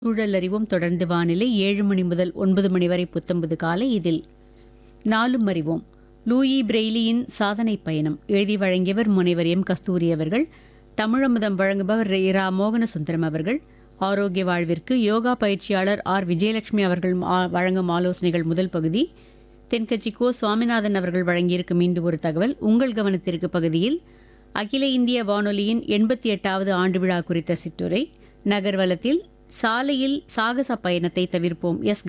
சூழல் அறிவும் தொடர்ந்து வானிலை ஏழு மணி முதல் ஒன்பது மணி வரை புத்தம்பது காலை இதில் நாலும் அறிவோம் லூயி பிரெய்லியின் சாதனை பயணம் எழுதி வழங்கியவர் முனைவர் எம் கஸ்தூரி அவர்கள் தமிழமுதம் வழங்குபவர் இரா மோகனசுந்தரம் அவர்கள் ஆரோக்கிய வாழ்விற்கு யோகா பயிற்சியாளர் ஆர் விஜயலட்சுமி அவர்கள் ஆ- வழங்கும் ஆலோசனைகள் முதல் பகுதி தென்கட்சி கோ சுவாமிநாதன் அவர்கள் வழங்கியிருக்கும் மீண்டும் ஒரு தகவல் உங்கள் கவனத்திற்கு பகுதியில் அகில இந்திய வானொலியின் எண்பத்தி எட்டாவது ஆண்டு விழா குறித்த சிற்றுரை நகர்வலத்தில் சாலையில் சாகச பயணத்தை தவிர்ப்போம் எஸ்